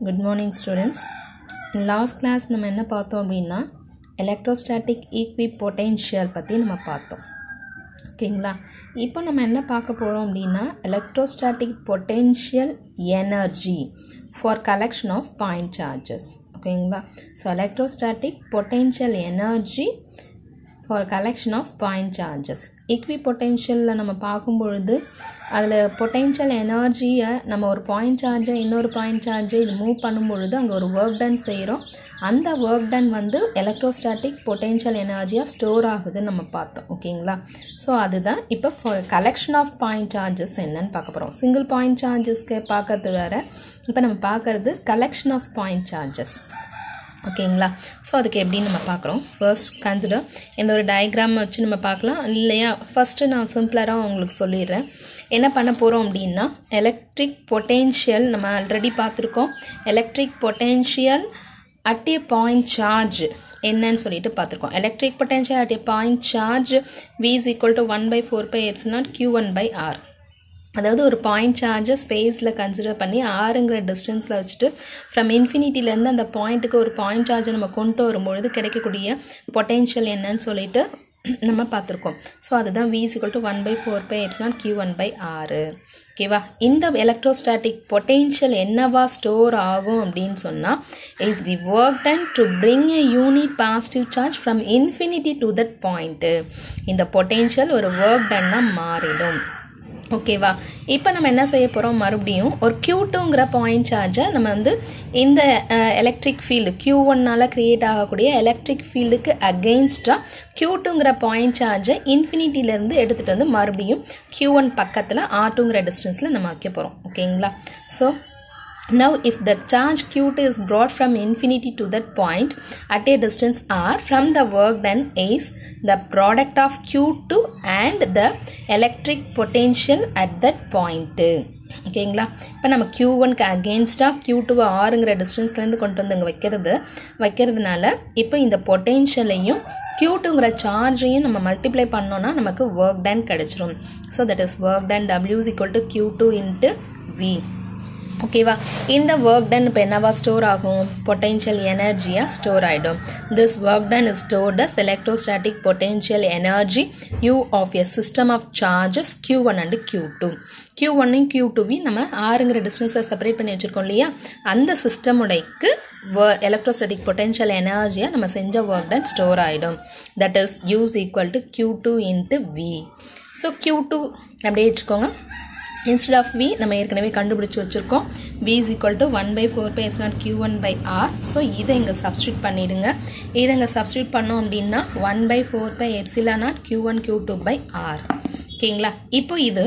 Good morning students last class நம்ம என்ன பார்த்தோம் அப்படின்னா எலக்ட்ரோஸ்டாட்டிக் ஈக்வி பொட்டென்ஷியல் பற்றி நம்ம பார்த்தோம் ஓகேங்களா இப்போ நம்ம என்ன பார்க்க போகிறோம் அப்படின்னா electrostatic potential energy for collection of point charges ஓகேங்களா so electrostatic potential energy for collection of point charges ஈக்வி பொட்டென்ஷியலில் நம்ம பார்க்கும் பொழுது அதில் பொட்டென்ஷியல் எனர்ஜியை நம்ம ஒரு பாயிண்ட் சார்ஜை இன்னொரு பாயிண்ட் சார்ஜை இது மூவ் பண்ணும் பொழுது அங்கே ஒரு ஒர்க் டன் செய்கிறோம் அந்த ஒர்க் டன் வந்து எலக்ட்ரோஸ்டாட்டிக் பொட்டென்ஷியல் எனர்ஜியாக ஸ்டோர் ஆகுதுன்னு நம்ம பார்த்தோம் ஓகேங்களா ஸோ அதுதான் இப்போ for collection of point charges என்னன்னு பார்க்க போகிறோம் சிங்கிள் பாயிண்ட் சார்ஜஸ்க்கு பார்க்கறது வேறு இப்போ நம்ம பார்க்கறது கலெக்ஷன் ஆஃப் பாயிண்ட் சார்ஜஸ் ஓகேங்களா ஸோ அதுக்கு எப்படின்னு நம்ம பார்க்குறோம் ஃபர்ஸ்ட் கன்சிடர் இந்த ஒரு டயக்ராம் வச்சு நம்ம பார்க்கலாம் இல்லையா ஃபஸ்ட்டு நான் சிம்பிளராக உங்களுக்கு சொல்லிடுறேன் என்ன பண்ண போகிறோம் அப்படின்னா எலக்ட்ரிக் பொட்டென்ஷியல் நம்ம ஆல்ரெடி பார்த்துருக்கோம் electric potential at a point charge என்னன்னு சொல்லிட்டு பார்த்துருக்கோம் electric potential at a point charge V is equal to one by four pi eps naught Q one by R அதாவது ஒரு பாயிண்ட் சார்ஜை ஸ்பேஸில் கன்சிடர் பண்ணி ஆறுங்கிற டிஸ்டன்ஸில் வச்சுட்டு ஃப்ரம் இன்ஃபினிட்டிலேருந்து அந்த பாயிண்ட்டுக்கு ஒரு பாயிண்ட் சார்ஜை நம்ம கொண்டு வரும்பொழுது கிடைக்கக்கூடிய பொட்டென்ஷியல் என்னன்னு சொல்லிட்டு நம்ம பார்த்துருக்கோம் ஸோ அதுதான் V equal to one by four pi eps naught Q one by ஆறு ஓகேவா இந்த எலக்ட்ரோஸ்டாட்டிக் பொட்டென்ஷியல் என்னவா ஸ்டோர் ஆகும் அப்படின்னு சொன்னால் is the work done to bring a unit positive charge from infinity to that point இந்த potential ஒரு work டன்னாக மாறிடும் ஓகேவா இப்போ நம்ம என்ன செய்ய போகிறோம் மறுபடியும் ஒரு கியூ டூங்கிற பாயிண்ட் சார்ஜை நம்ம வந்து இந்த எலக்ட்ரிக் ஃபீல்டு கியூ ஒன்னால் க்ரியேட் ஆகக்கூடிய எலக்ட்ரிக் ஃபீல்டுக்கு அகெயின்ஸ்டாக கியூ டூங்கிற பாயிண்ட் சார்ஜை இன்ஃபினிட்டிலேருந்து எடுத்துகிட்டு வந்து மறுபடியும் கியூ ஒன் பக்கத்தில் ஆர் டூங்கிற டிஸ்டன்ஸில் நம்ம வைக்க போகிறோம் ஓகேங்களா so Now, if the charge Q2 is brought from infinity to that point at a distance r from the work done is the product of Q2 and the electric potential at that point. ஓகேங்களா இப்போ நம்ம Q ஒன்க்கு அகேன்ஸ்டாக Q டூவை ஆறுங்கிற டிஸ்டன்ஸ்லேருந்து கொண்டு வந்து இங்கே வைக்கிறது வைக்கிறதுனால இப்போ இந்த பொட்டென்ஷியலையும் க்யூ டூங்கிற சார்ஜையும் நம்ம மல்டிப்ளை பண்ணோன்னா நமக்கு ஒர்க் டன் கிடச்சிரும் so that is work done W is equal to Q two into V ஓகேவா இந்த ஒர்க் டன் இப்போ என்னவா ஸ்டோர் ஆகும் பொட்டென்ஷியல் எனர்ஜியாக ஸ்டோர் ஆகிடும் this work done is stored as electrostatic potential energy U of a system of charges Q one and Q two Q ஒன்னையும் Q டூவையும் நம்ம ஆறுங்கிற டிஸ்டன்ஸை செப்பரேட் பண்ணி வச்சுருக்கோம் இல்லையா அந்த சிஸ்டமுடைக்கு எலக்ட்ரோஸ்டாட்டிக் பொட்டென்ஷியல் எனர்ஜியாக நம்ம செஞ்ச ஒர்க் டன் ஸ்டோர் ஆகிடும் that is U's equal to Q two into V so Q two அப்படியே வச்சுக்கோங்க இன்ஸ்டெட் ஆஃப் வி நம்ம ஏற்கனவே கண்டுபிடிச்சி வச்சுருக்கோம் V is equal to one by four pi eps naught Q one by R so இதை இங்கே substitute பண்ணிவிடுங்க இதை இங்கே சப்ஸ்டியூட் பண்ணோம் அப்படின்னா one by four pi epsilon naught Q one Q two by R ஓகேங்களா இப்போ இது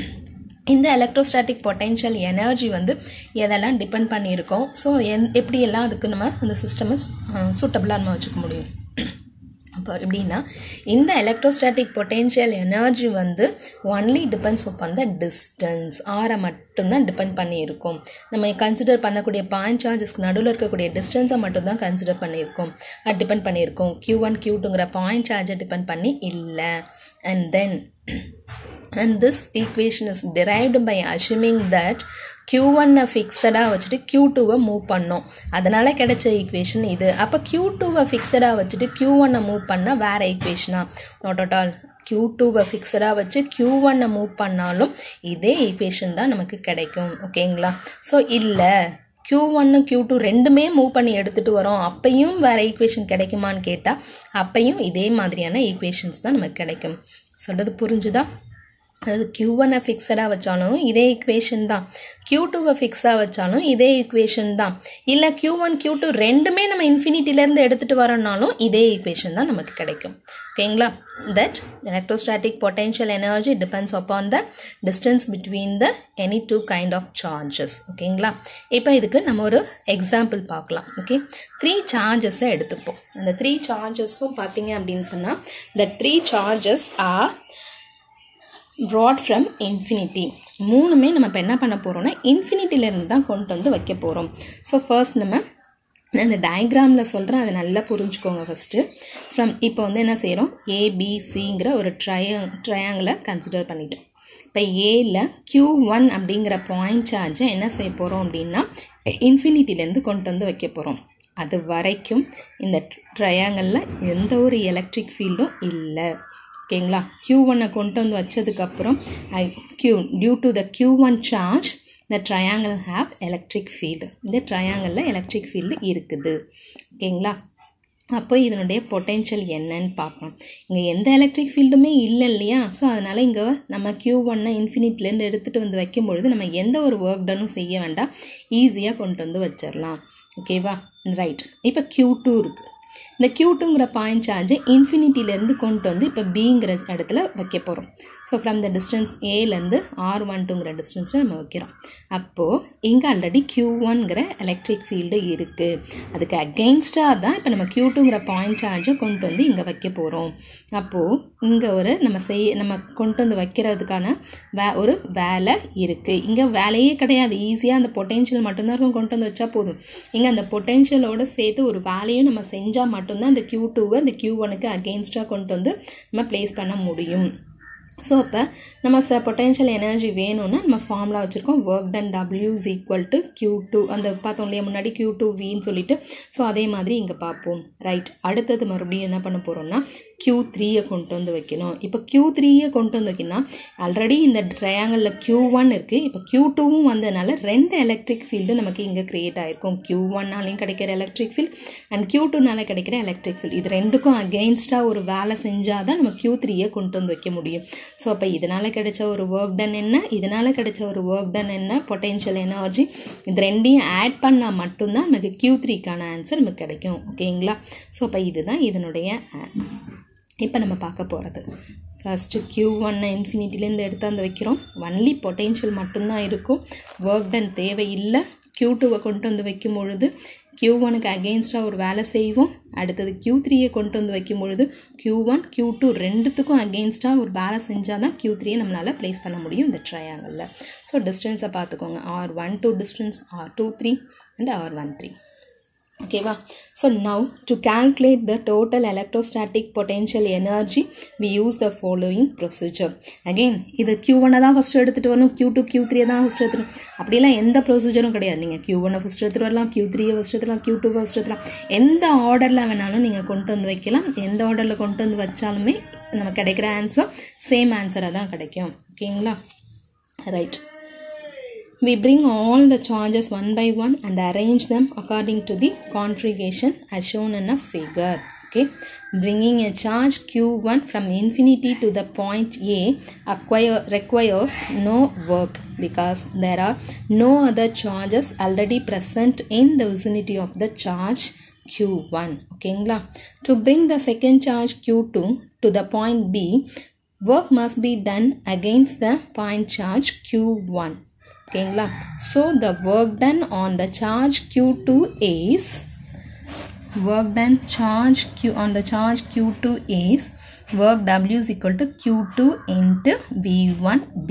இந்த எலக்ட்ரோஸ்டாட்டிக் பொட்டென்ஷியல் எனர்ஜி வந்து எதெல்லாம் டிபெண்ட் பண்ணியிருக்கோம் ஸோ என் எப்படியெல்லாம் அதுக்கு நம்ம அந்த சிஸ்டமை சூட்டபிளாக நம்ம வச்சுக்க முடியும் அப்போ எப்படின்னா இந்த எலக்ட்ரோஸ்டாட்டிக் பொட்டென்ஷியல் எனர்ஜி வந்து only depends upon the distance ஆரை மட்டும்தான் டிபெண்ட் பண்ணியிருக்கோம் நம்ம கன்சிடர் பண்ணக்கூடிய பாயிண்ட் சார்ஜஸ்க்கு நடுவில் இருக்கக்கூடிய டிஸ்டன்ஸை மட்டும்தான் கன்சிடர் பண்ணியிருக்கோம் அது டிபெண்ட் பண்ணியிருக்கோம் கியூ ஒன் கியூ டூங்கிற பாயிண்ட் சார்ஜை டிபெண்ட் பண்ணி இல்லை and then and this equation is derived by assuming that q1 ஃபிக்ஸடாக வச்சுட்டு q2வை மூவ் பண்ணோம் அதனால் கிடைச்ச ஈக்குவேஷன் இது அப்போ q2வை ஃபிக்ஸடாக வச்சுட்டு q1 மூவ் பண்ணால் வேறு ஈக்குவேஷனா நாட் அட் ஆல் க்யூ டூவை ஃபிக்ஸடாக வச்சு க்யூ ஒன்னை மூவ் பண்ணாலும் இதே ஈக்குவேஷன் தான் நமக்கு கிடைக்கும் ஓகேங்களா ஸோ இல்லை க்யூ ஒன்று க்யூ டூ ரெண்டுமே மூவ் பண்ணி எடுத்துகிட்டு வரோம் அப்பையும் வேறு ஈக்குவேஷன் கிடைக்குமான்னு கேட்டால் அப்பையும் இதே மாதிரியான ஈக்குவேஷன்ஸ் தான் நமக்கு கிடைக்கும் சொல்கிறது புரிஞ்சுதா அதாவது க்யூ ஒன்னை ஃபிக்ஸடாக வச்சாலும் இதே ஈக்குவேஷன் தான் க்யூ டூவை ஃபிக்ஸாக வச்சாலும் இதே ஈக்குவேஷன் தான் இல்லை க்யூ ஒன் க்யூ டூ ரெண்டுமே நம்ம இன்ஃபினிட்டிலேருந்து எடுத்துகிட்டு வரோம்னாலும் இதே ஈக்குவேஷன் தான் நமக்கு கிடைக்கும் ஓகேங்களா that electrostatic potential energy depends upon the distance between the any two kind of charges ஓகேங்களா இப்போ இதுக்கு நம்ம ஒரு எக்ஸாம்பிள் பார்க்கலாம் ஓகே த்ரீ சார்ஜஸை எடுத்துப்போம் அந்த த்ரீ சார்ஜஸும் பார்த்தீங்க அப்படின்னு சொன்னால் the three charges are brought from infinity மூணுமே நம்ம இப்போ என்ன பண்ண போகிறோம்னா இன்ஃபினிட்டிலேருந்து தான் கொண்டு வந்து வைக்க போகிறோம் ஸோ ஃபர்ஸ்ட் நம்ம நான் இந்த டயக்ராமில் சொல்கிறேன் அதை நல்லா புரிஞ்சுக்கோங்க ஃபஸ்ட்டு ஃப்ரம் இப்போ வந்து என்ன செய்கிறோம் ஏபிசிங்கிற ஒரு ட்ரைய ட்ரையாங்கிளை கன்சிடர் பண்ணிட்டோம் இப்போ ஏல க்யூ ஒன் அப்படிங்கிற பாயிண்ட் சார்ஜை என்ன செய்ய போகிறோம் அப்படின்னா இன்ஃபினிட்டிலேருந்து கொண்டு வந்து வைக்க போகிறோம் அது வரைக்கும் இந்த ட்ரையாங்கலில் எந்த ஒரு எலக்ட்ரிக் ஃபீல்டும் இல்லை ஓகேங்களா க்யூ ஒன்னை கொண்டு வந்து வச்சதுக்கப்புறம் Q due to the Q one charge the triangle have electric field இந்த ட்ரையாங்கிளில் எலக்ட்ரிக் ஃபீல்டு இருக்குது ஓகேங்களா அப்போ இதனுடைய பொட்டென்ஷியல் என்னன்னு பார்க்கணும் இங்கே எந்த எலக்ட்ரிக் ஃபீல்டுமே இல்லை இல்லையா ஸோ அதனால் இங்கே நம்ம க்யூ ஒன்னை இன்ஃபினிட்லேருந்து எடுத்துகிட்டு வந்து வைக்கும் பொழுது நம்ம எந்த ஒரு ஒர்க் டனும் செய்ய வேண்டாம் ஈஸியாக கொண்டு வந்து வச்சிடலாம் ஓகேவா ரைட் இப்போ க்யூ டூ இருக்குது இந்த க்யூ டூங்கிற பாயிண்ட் சார்ஜை இன்ஃபினிட்டிலேருந்து கொண்டு வந்து இப்போ பிங்கிற இடத்துல வைக்க போகிறோம் ஸோ ஃப்ரம் த டிஸ்டன்ஸ் ஏலேருந்து ஆர் ஒன் டூங்கிற டிஸ்டன்ஸில் நம்ம வைக்கிறோம் அப்போது இங்கே ஆல்ரெடி க்யூ ஒன்கிற எலக்ட்ரிக் ஃபீல்டு இருக்குது அதுக்கு அகெயின்ஸ்டாக தான் இப்போ நம்ம க்யூ டூங்கிற பாயிண்ட் சார்ஜை கொண்டு வந்து இங்கே வைக்க போகிறோம் அப்போது இங்கே ஒரு நம்ம செய் நம்ம கொண்டு வந்து வைக்கிறதுக்கான வே ஒரு வேலை இருக்குது இங்கே வேலையே கிடையாது ஈஸியாக அந்த பொட்டென்ஷியல் மட்டும்தான் கொண்டு வந்து வச்சா போதும் இங்கே அந்த பொட்டென்ஷியலோட சேர்த்து ஒரு வேலையும் நம்ம செஞ்சால் மட்டும்தான் அந்த க்யூ டூவை அந்த க்யூ ஒனுக்கு அகெயின்ஸ்டாக கொண்டு வந்து நம்ம ப்ளேஸ் பண்ண முடியும் ஸோ அப்போ நம்ம ச பொட்டென்ஷியல் எனர்ஜி வேணும்னா நம்ம ஃபார்முலா வச்சுருக்கோம் work done W is equal to Q two அந்த பார்த்தோம் இல்லையா முன்னாடி க்யூ டூ வின்னு சொல்லிட்டு ஸோ அதே மாதிரி இங்கே பார்ப்போம் ரைட் அடுத்தது மறுபடியும் என்ன பண்ண போகிறோம்னா க்யூ த்ரீயை கொண்டு வந்து வைக்கணும் இப்போ க்யூ த்ரீயை கொண்டு வந்து வைக்கணும் ஆல்ரெடி இந்த ட்ரையாங்கிளில் க்யூ ஒன் இருக்குது இப்போ க்யூ டூவும் வந்ததுனால ரெண்டு எலக்ட்ரிக் ஃபீல்டு நமக்கு இங்கே க்ரியேட் ஆகிருக்கும் க்யூ ஒன்னாலையும் கிடைக்கிற எலக்ட்ரிக் ஃபீல்ட் அண்ட் க்யூ டூனால கிடைக்கிற எலக்ட்ரிக் ஃபீல்ட் இது ரெண்டுக்கும் அகெயின்ஸ்டாக ஒரு வேலை செஞ்சால் தான் நம்ம க்யூ த்ரீயை கொண்டு வந்து வைக்க முடியும் ஸோ அப்போ இதனால் கிடைச்ச ஒரு ஒர்க் டன் என்ன இதனால் கிடைச்ச ஒரு ஒர்க் டன் என்ன பொட்டென்ஷியல் எனர்ஜி இது ரெண்டையும் ஆட் பண்ணால் மட்டும்தான் நமக்கு க்யூ த்ரீக்கான ஆன்சர் நமக்கு கிடைக்கும் ஓகேங்களா ஸோ அப்போ இதுதான் இதனுடைய இப்போ நம்ம பார்க்க போகிறது ஃபஸ்ட்டு க்யூ ஒன்னை இன்ஃபினிட்டிலேருந்து எடுத்து அந்த வைக்கிறோம் ஒன்லி பொட்டென்ஷியல் மட்டும்தான் இருக்கும் ஒர்க் டன் தேவையில்லை க்யூ டூவை கொண்டு வந்து வைக்கும் பொழுது க்யூ ஒனுக்கு அகெயின்ஸ்டாக ஒரு வேலை செய்வோம் அடுத்தது க்யூ த்ரீயை கொண்டு வந்து வைக்கும் பொழுது க்யூ ஒன் க்யூ டூ ரெண்டுத்துக்கும் அகெயின்ஸ்டாக ஒரு வேலை செஞ்சால் தான் க்யூ த்ரீயை நம்மளால் ப்ளேஸ் பண்ண முடியும் இந்த ட்ரையாங்கலில் ஸோ டிஸ்டன்ஸை பார்த்துக்கோங்க R one two distance R two three and R one three ஓகேவா so now to calculate the total electrostatic potential energy we use the following procedure again இது q ஒன்னை தான் ஃபஸ்ட்டு எடுத்துகிட்டு வரணும் q டூ q த்ரீயை தான் first எடுத்துணும் அப்படிலாம் எந்த ப்ரொசீஜரும் கிடையாது நீங்கள் q ஒன்னை ஃபஸ்ட்டு எடுத்துகிட்டு வரலாம் q த்ரீயை ஃபஸ்ட்டு எடுத்துலாம் q டூ ஃபஸ்ட்டு எடுத்துலாம் எந்த ஆர்டரில் வேணாலும் நீங்கள் கொண்டு வந்து வைக்கலாம் எந்த ஆர்டரில் கொண்டு வந்து வச்சாலுமே நம்ம கிடைக்கிற ஆன்சர் சேம் ஆன்சராக தான் கிடைக்கும் ஓகேங்களா right We bring all the charges one by one and arrange them according to the configuration as shown in a figure. Okay, bringing a charge q1 from infinity to the point A acquire, requires no work because there are no other charges already present in the vicinity of the charge q1. Okay, to bring the second charge q2 to the point B, work must be done against the point charge q1 ஓகேங்களா so the work done on the charge Q two is work done charge q on the charge q2 is work w is equal to q2 into v1b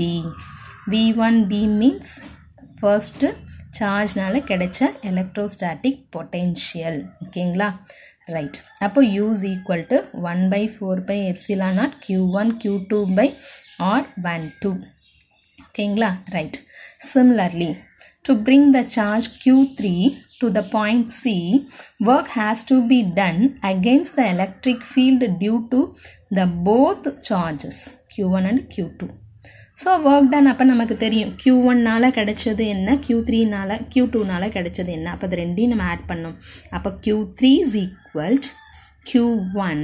v1b means first சார்ஜ்னால கிடைச்ச electrostatic potential ஓகேங்களா right அப்போ U is equal to one by four pi epsilon naught Q one Q two by R one two ஓகேங்களா right similarly to bring the charge q3 to the point C, work has to be done against the electric field due to the both charges q1 and q2. So work done அப்போ நமக்கு தெரியும் Q ஒன்னால் கிடைச்சது என்ன Q த்ரீனால் Q டூனால் கிடைச்சது என்ன அப்போ அது ரெண்டையும் நம்ம ஆட் பண்ணோம் அப்போ Q three is equal Q one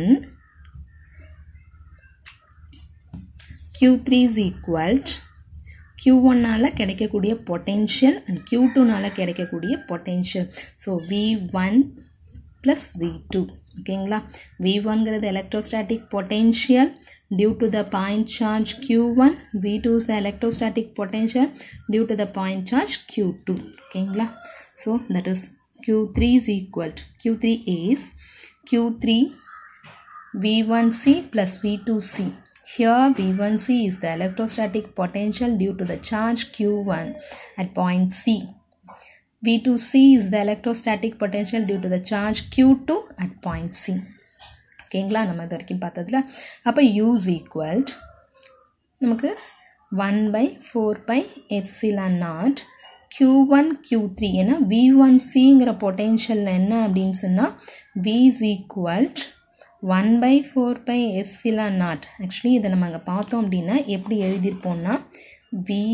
Q three is equal Q ஒன்னால் கிடைக்கக்கூடிய பொட்டென்ஷியல் அண்ட் க்யூ டூனால் கிடைக்கக்கூடிய potential so V one plus V two ஓகேங்களா வி ஒன்கிறது electrostatic potential due to the point charge Q one V two is the electrostatic potential due to the point charge Q two ஓகேங்களா so that is Q three is equal Q three is Q three V one C plus V two C Here V1C is the electrostatic potential due to the charge Q1 at point C. V2C is the electrostatic potential due to the charge Q2 at point C. ஓகேங்களா நம்ம இது வரைக்கும் பார்த்ததுல அப்போ U's equal நமக்கு one by four pi epsilon naught Q one Q three ஏன்னா V one சிங்கிற potential என்ன அப்படின்னு சொன்னால் V is equal one by four pi epsilon naught actually இதை நம்ம அங்கே பார்த்தோம் அப்படின்னா எப்படி எழுதியிருப்போம்னா V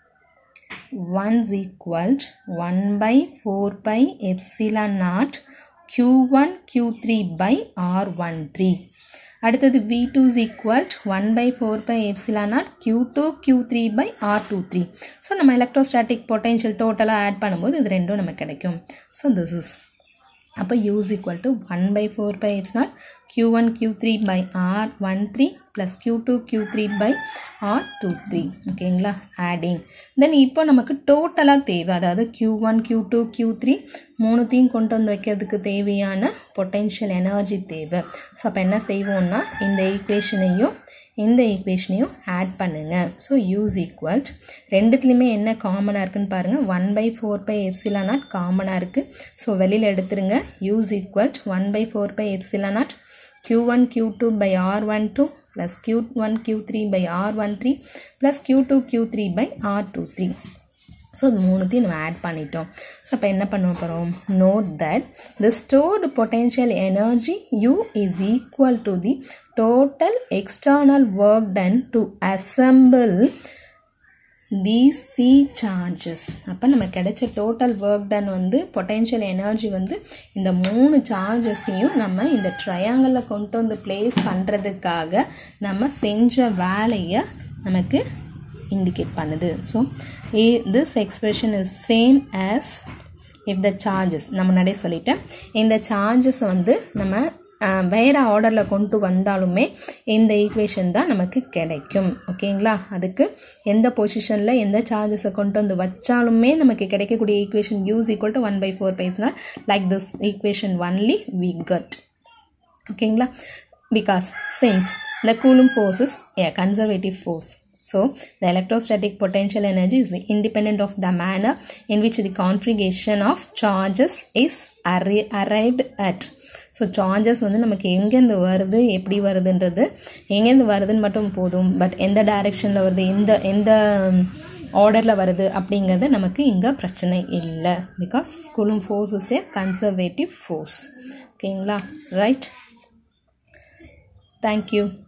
one is equal one by four pi epsilon naught Q one Q three by R one three அடுத்தது V two is equal one by four pi epsilon naught Q two Q three by R two three so நம்ம electrostatic potential டோட்டலாக add பண்ணும்போது இது ரெண்டும் நமக்கு கிடைக்கும் so this is அப்போ u is equal to 1 by 4 by x naught q1 q3 by r13 plus q2 q3 by r23 ஓகேங்களா adding தென் இப்போ நமக்கு டோட்டலாக தேவை அதாவது q1 q2 q3 மூணுத்தையும் கொண்டு வந்து வைக்கிறதுக்கு தேவையான பொட்டென்ஷியல் எனர்ஜி தேவை ஸோ அப்போ என்ன செய்வோம்னா இந்த ஈக்குவேஷனையும் இந்த ஈக்குவேஷனையும் ஆட் பண்ணுங்கள் ஸோ யூஸ் ஈக்குவல் ரெண்டுத்துலேயுமே என்ன காமனாக இருக்குன்னு பாருங்கள் one by four pi epsilon naught காமனாக இருக்குது ஸோ வெளியில் எடுத்துருங்க U's equal one by four pi epsilon naught Q one Q two by R one two plus Q one Q three by R one three plus Q two Q three by R two three so அது மூணுத்தையும் நம்ம add பண்ணிட்டோம் so அப்போ என்ன பண்ண போகிறோம் note that the stored potential energy U is equal to the total external work done to assemble these the charges அப்போ நம்ம கிடைச்ச டோட்டல் ஒர்க் டன் வந்து பொட்டென்ஷியல் எனர்ஜி வந்து இந்த மூணு சார்ஜஸையும் நம்ம இந்த ட்ரையாங்கிளில் கொண்டு வந்து பிளேஸ் பண்ணுறதுக்காக நம்ம செஞ்ச வேலையை நமக்கு indicate பண்ணுது so this expression is same as if the charges நான் முன்னாடியே சொல்லிட்டேன் இந்த சார்ஜஸ் வந்து நம்ம வேறு ஆர்டரில் கொண்டு வந்தாலுமே இந்த ஈக்குவேஷன் தான் நமக்கு கிடைக்கும் ஓகேங்களா அதுக்கு எந்த பொசிஷனில் எந்த சார்ஜஸை கொண்டு வந்து வச்சாலுமே நமக்கு கிடைக்கக்கூடிய equation U's equal to one by four பைஸ்னால் like this equation only we got ஓகேங்களா because since the Coulomb force is a conservative force. So, the electrostatic potential energy is independent of the manner in which the configuration of charges is arri- arrived at. So charges வந்து நமக்கு எங்கேருந்து வருது எப்படி வருதுன்றது எங்கேருந்து வருதுன்னு மட்டும் போதும் but எந்த டைரெக்ஷனில் வருது எந்த எந்த ஆர்டரில் வருது அப்படிங்கிறது நமக்கு இங்கே பிரச்சனை இல்லை because Coulomb force is a conservative force ஓகேங்களா ரைட் தேங்க்யூ